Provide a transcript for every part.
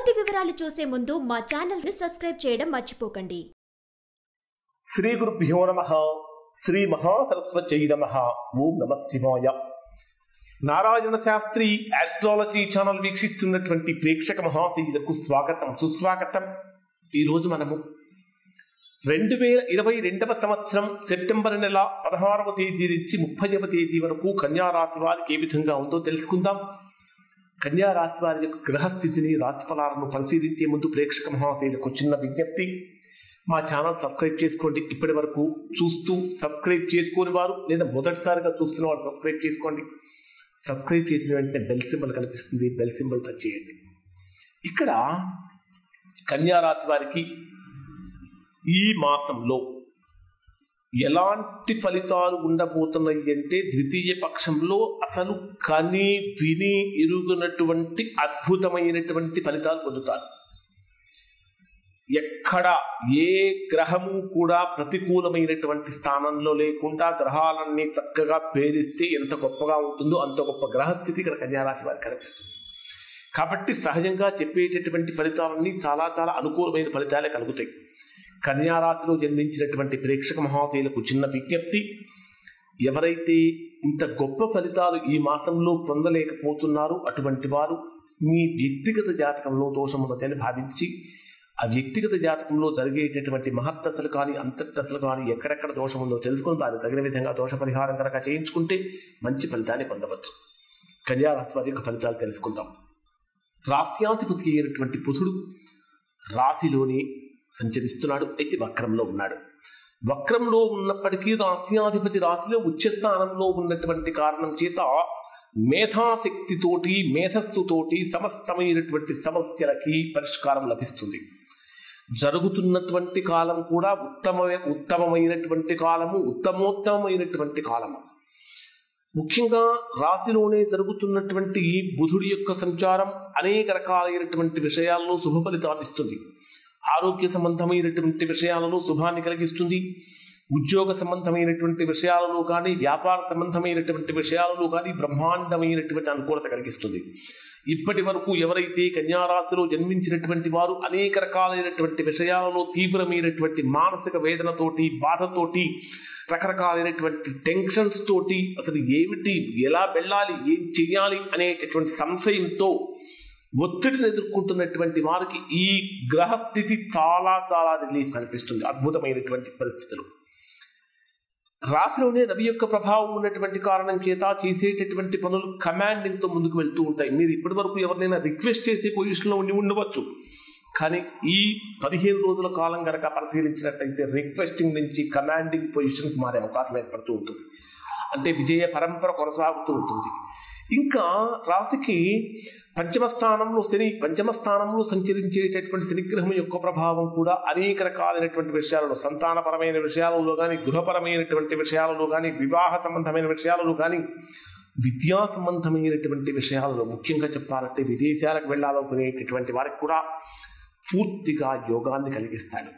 పూర్తి వివరాలు చూసే ముందు మా ఛానల్ ని సబ్స్క్రైబ్ చేయడం మర్చిపోకండి శ్రీ గురుభ్యో నమ శ్రీ మహాసరస్వత్యై నమ ఓం నమ శివాయ నారాయణ శాస్త్రి ఆస్ట్రాలజీ ఛానల్ వీక్షిస్తున్నటువంటి ప్రేక్షక మహాశీలకు స్వాగతం సుస్వాగతం ఈరోజు మనము రెండు వేల ఇరవై రెండవ సంవత్సరం సెప్టెంబర్ నెల పదహారవ తేదీ నుంచి ముప్పైవ తేదీ వరకు కన్యా రాశి వారికి ఏ విధంగా ఉందో తెలుసుకుందాం కన్యా రాశి వారి యొక్క గ్రహస్థితిని రాశిఫలాలను పరిశీలించే ముందు ప్రేక్షక మహాశైలకు చిన్న విజ్ఞప్తి మా ఛానల్ సబ్స్క్రైబ్ చేసుకోండి ఇప్పటి వరకు చూస్తూ సబ్స్క్రైబ్ చేసుకోని వారు లేదా మొదటిసారిగా చూస్తున్న వారు సబ్స్క్రైబ్ చేసుకోండి సబ్స్క్రైబ్ చేసిన వెంటనే బెల్ సింబల్ కనిపిస్తుంది బెల్ సింబల్ టచ్ చేయండి ఇక్కడ కన్యా రాశి వారికి ఈ మాసంలో ఎలాంటి ఫలితాలు ఉండబోతున్నాయి అంటే ద్వితీయ పక్షంలో అసలు కని విని ఎరుగునటువంటి అద్భుతమైనటువంటి ఫలితాలు పొందుతారు ఎక్కడ ఏ గ్రహము కూడా ప్రతికూలమైనటువంటి స్థానంలో లేకుండా గ్రహాలన్నీ చక్కగా పేరిస్తే ఎంత గొప్పగా ఉంటుందో అంత గొప్ప గ్రహస్థితి ఇక్కడ కన్యారాశి వారికి కనిపిస్తుంది కాబట్టి సహజంగా చెప్పేటటువంటి ఫలితాలన్నీ చాలా చాలా అనుకూలమైన ఫలితాలే కలుగుతాయి కన్యారాశిలో జన్మించినటువంటి ప్రేక్షక మహాశయులకు చిన్న విజ్ఞప్తి ఎవరైతే ఇంత గొప్ప ఫలితాలు ఈ మాసంలో పొందలేకపోతున్నారో అటువంటి వారు మీ వ్యక్తిగత జాతకంలో దోషం ఉన్నదని భావించి ఆ వ్యక్తిగత జాతకంలో జరిగేటటువంటి మహత్తసలు కానీ అంతర్దశలు కానీ ఎక్కడెక్కడ దోషం ఉందో తెలుసుకుని దానికి తగిన విధంగా దోష పరిహారం కనుక చేయించుకుంటే మంచి ఫలితాన్ని పొందవచ్చు కన్యారాశి వారి యొక్క ఫలితాలు తెలుసుకుందాం రాశ్యాధిపతి అయినటువంటి బుధుడు రాశిలోని సంచరిస్తున్నాడు అయితే వక్రంలో ఉన్నాడు వక్రంలో ఉన్నప్పటికీ రాశ్యాధిపతి రాశిలో ఉచ్చ స్థానంలో ఉన్నటువంటి కారణం చేత మేధాశక్తితోటి మేధస్సుతోటి సమస్తమైనటువంటి సమస్యలకి పరిష్కారం లభిస్తుంది జరుగుతున్నటువంటి కాలం కూడా ఉత్తమ ఉత్తమమైనటువంటి కాలము ఉత్తమోత్తమైనటువంటి కాలము ముఖ్యంగా రాశిలోనే జరుగుతున్నటువంటి బుధుడి యొక్క సంచారం అనేక రకాలైనటువంటి విషయాల్లో శుభ ఫలితాలు ఇస్తుంది ఆరోగ్య సంబంధమైనటువంటి విషయాలలో శుభాన్ని కలిగిస్తుంది ఉద్యోగ సంబంధమైనటువంటి విషయాలలో కానీ వ్యాపార సంబంధమైనటువంటి విషయాలలో కానీ బ్రహ్మాండమైనటువంటి అనుకూలత కలిగిస్తుంది ఇప్పటి వరకు ఎవరైతే కన్యారాశిలో జన్మించినటువంటి వారు అనేక రకాలైనటువంటి విషయాలలో తీవ్రమైనటువంటి మానసిక వేదనతోటి బాధతోటి రకరకాలైనటువంటి టెన్షన్స్ తోటి అసలు ఏమిటి ఎలా వెళ్ళాలి ఏం చెయ్యాలి అనేటటువంటి సంశయంతో ఒత్తిడిని ఎదుర్కొంటున్నటువంటి వారికి ఈ గ్రహస్థితి చాలా చాలా రిలీఫ్ కనిపిస్తుంది అద్భుతమైనటువంటి పరిస్థితులు రాశిలోనే రవి యొక్క ప్రభావం ఉన్నటువంటి కారణం చేత చేసేటటువంటి పనులు కమాండింగ్తో ముందుకు వెళ్తూ ఉంటాయి మీరు ఇప్పటి వరకు ఎవరినైనా రిక్వెస్ట్ చేసే పొజిషన్లో ఉండి ఉండవచ్చు కానీ ఈ పదిహేను రోజుల కాలం కనుక పరిశీలించినట్టయితే రిక్వెస్టింగ్ నుంచి కమాండింగ్ పొజిషన్కి మారే అవకాశం ఏర్పడుతూ ఉంటుంది అంటే విజయ పరంపర కొనసాగుతూ ఉంటుంది ఇంకా రాశికి పంచమ స్థానంలో శని పంచమ స్థానంలో సంచరించేటటువంటి శనిగ్రహం యొక్క ప్రభావం కూడా అనేక రకాలైనటువంటి విషయాలలో సంతానపరమైన విషయాలలో కానీ గృహపరమైనటువంటి విషయాలలో కానీ వివాహ సంబంధమైన విషయాలలో కానీ విద్యా సంబంధమైనటువంటి విషయాలలో ముఖ్యంగా చెప్పాలంటే విదేశాలకు వెళ్ళాలనుకునేటటువంటి వారికి కూడా పూర్తిగా యోగాన్ని కలిగిస్తాడు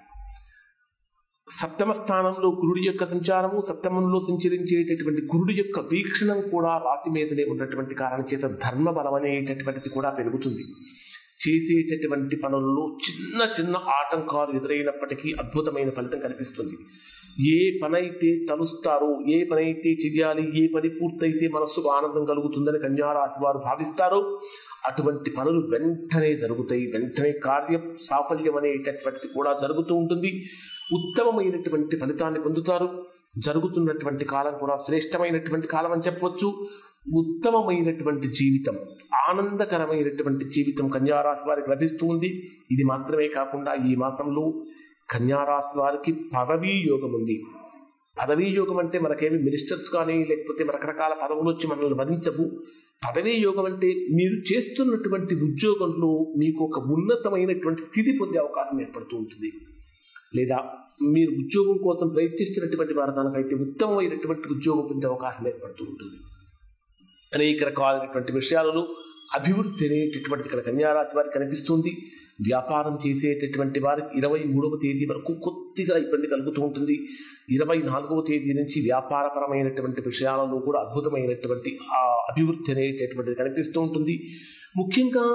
సప్తమ స్థానంలో గురుడి యొక్క సంచారము సప్తమంలో సంచరించేటటువంటి గురుడి యొక్క వీక్షణం కూడా రాశి మీదనే ఉన్నటువంటి కారణం చేత ధర్మబలం అనేటటువంటిది కూడా పెరుగుతుంది చేసేటటువంటి పనుల్లో చిన్న చిన్న ఆటంకాలు ఎదురైనప్పటికీ అద్భుతమైన ఫలితం కనిపిస్తుంది ఏ పనైతే తలుస్తారో ఏ పనైతే చెయ్యాలి ఏ పని పూర్తయితే మనస్సుకు ఆనందం కలుగుతుందని కన్యారాశి వారు భావిస్తారో అటువంటి పనులు వెంటనే జరుగుతాయి వెంటనే కార్యం సాఫల్యం అనేటటువంటిది కూడా జరుగుతూ ఉంటుంది ఉత్తమమైనటువంటి ఫలితాన్ని పొందుతారు జరుగుతున్నటువంటి కాలం కూడా శ్రేష్టమైనటువంటి కాలం అని చెప్పవచ్చు ఉత్తమమైనటువంటి జీవితం ఆనందకరమైనటువంటి జీవితం కన్యారాశి వారికి లభిస్తూ ఉంది ఇది మాత్రమే కాకుండా ఈ మాసంలో కన్యారాశి వారికి పదవీ యోగం ఉంది పదవీ యోగం అంటే మనకేమి మినిస్టర్స్ కానీ లేకపోతే రకరకాల పదవులు వచ్చి మనల్ని వరించవు పదవీ యోగం అంటే మీరు చేస్తున్నటువంటి ఉద్యోగంలో మీకు ఒక ఉన్నతమైనటువంటి స్థితి పొందే అవకాశం ఏర్పడుతూ ఉంటుంది లేదా మీరు ఉద్యోగం కోసం ప్రయత్నిస్తున్నటువంటి వారు దానికైతే ఉత్తమమైనటువంటి ఉద్యోగం పొందే అవకాశం ఏర్పడుతూ ఉంటుంది అనేక రకాలైనటువంటి విషయాలలో అభివృద్ధి అనేటటువంటిది ఇక్కడ కన్యారాశి వారికి కనిపిస్తుంది వ్యాపారం చేసేటటువంటి వారికి ఇరవై మూడవ తేదీ వరకు కొద్దిగా ఇబ్బంది కలుగుతూ ఉంటుంది ఇరవై నాలుగవ తేదీ నుంచి వ్యాపారపరమైనటువంటి విషయాలలో కూడా అద్భుతమైనటువంటి ఆ అభివృద్ధి అనేటటువంటిది కనిపిస్తూ ఉంటుంది ముఖ్యంగా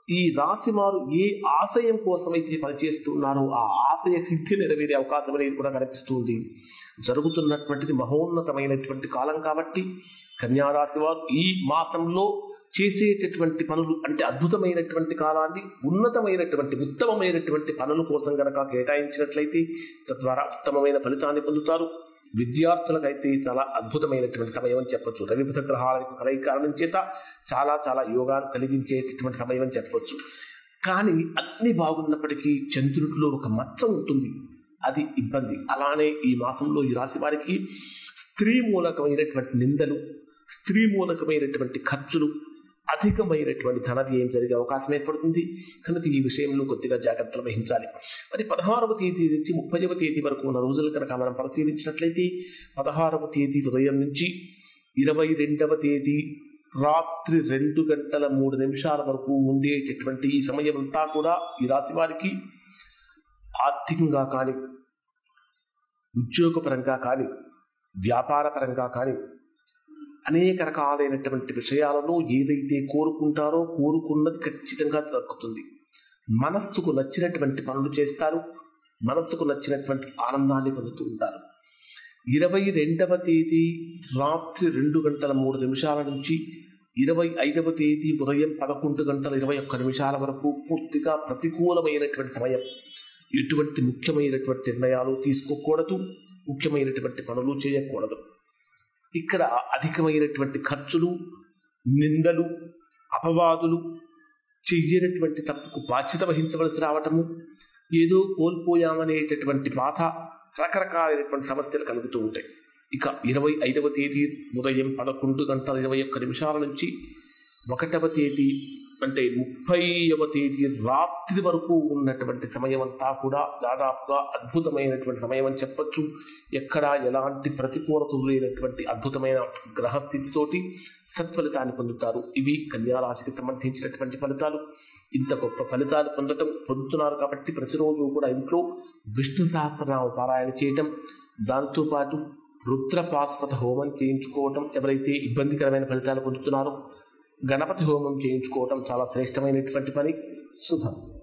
ఈ రాశి వారు ఏ ఆశయం కోసమైతే పనిచేస్తున్నారో ఆ ఆశయ సిద్ధి నెరవేరే అవకాశం అనేది కూడా కనిపిస్తుంది జరుగుతున్నటువంటిది మహోన్నతమైనటువంటి కాలం కాబట్టి కన్యారాశి వారు ఈ మాసంలో చేసేటటువంటి పనులు అంటే అద్భుతమైనటువంటి కాలాన్ని ఉన్నతమైనటువంటి ఉత్తమమైనటువంటి పనుల కోసం గనక కేటాయించినట్లయితే తద్వారా ఉత్తమమైన ఫలితాన్ని పొందుతారు విద్యార్థులకైతే చాలా అద్భుతమైనటువంటి సమయం అని చెప్పొచ్చు రవి బుధ గ్రహాల యొక్క కలయిక కారణం చేత చాలా చాలా యోగాన్ని కలిగించేటటువంటి సమయం అని చెప్పవచ్చు కానీ అన్ని బాగున్నప్పటికీ చంద్రుడిలో ఒక మచ్చ ఉంటుంది అది ఇబ్బంది అలానే ఈ మాసంలో ఈ రాశి వారికి స్త్రీ మూలకమైనటువంటి నిందలు స్త్రీ మూలకమైనటువంటి ఖర్చులు అధికమైనటువంటి ధన వ్యయం జరిగే అవకాశం ఏర్పడుతుంది కనుక ఈ విషయంలో కొద్దిగా జాగ్రత్తలు వహించాలి మరి పదహారవ తేదీ నుంచి ముప్పైవ తేదీ వరకు ఉన్న రోజులు కనుక మనం పరిశీలించినట్లయితే పదహారవ తేదీ ఉదయం నుంచి ఇరవై రెండవ తేదీ రాత్రి రెండు గంటల మూడు నిమిషాల వరకు ఉండేటటువంటి ఈ సమయం అంతా కూడా ఈ రాశి వారికి ఆర్థికంగా కానీ ఉద్యోగపరంగా కానీ వ్యాపారపరంగా కానీ అనేక రకాలైనటువంటి విషయాలలో ఏదైతే కోరుకుంటారో కోరుకున్నది ఖచ్చితంగా దక్కుతుంది మనస్సుకు నచ్చినటువంటి పనులు చేస్తారు మనస్సుకు నచ్చినటువంటి ఆనందాన్ని పొందుతూ ఉంటారు ఇరవై రెండవ తేదీ రాత్రి రెండు గంటల మూడు నిమిషాల నుంచి ఇరవై ఐదవ తేదీ ఉదయం పదకొండు గంటల ఇరవై ఒక్క నిమిషాల వరకు పూర్తిగా ప్రతికూలమైనటువంటి సమయం ఎటువంటి ముఖ్యమైనటువంటి నిర్ణయాలు తీసుకోకూడదు ముఖ్యమైనటువంటి పనులు చేయకూడదు ఇక్కడ అధికమైనటువంటి ఖర్చులు నిందలు అపవాదులు చెయ్యనటువంటి తప్పుకు బాధ్యత వహించవలసి రావటము ఏదో కోల్పోయామనేటటువంటి బాధ రకరకాలైనటువంటి సమస్యలు కలుగుతూ ఉంటాయి ఇక ఇరవై ఐదవ తేదీ ఉదయం పదకొండు గంటల ఇరవై ఒక్క నిమిషాల నుంచి ఒకటవ తేదీ అంటే ముప్పైవ తేదీ రాత్రి వరకు ఉన్నటువంటి సమయం అంతా కూడా దాదాపుగా అద్భుతమైనటువంటి సమయం అని చెప్పొచ్చు ఎక్కడ ఎలాంటి ప్రతికూలతలు లేనటువంటి అద్భుతమైన గ్రహస్థితితోటి సత్ఫలితాన్ని పొందుతారు ఇవి కన్యారాశికి సంబంధించినటువంటి ఫలితాలు ఇంత గొప్ప ఫలితాలు పొందటం పొందుతున్నారు కాబట్టి ప్రతిరోజు కూడా ఇంట్లో విష్ణు సహస్రనామ పారాయణ చేయటం దాంతోపాటు రుద్రపాస్పత హోమం చేయించుకోవటం ఎవరైతే ఇబ్బందికరమైన ఫలితాలు పొందుతున్నారో గణపతి హోమం చేయించుకోవటం చాలా శ్రేష్టమైనటువంటి పని శుభం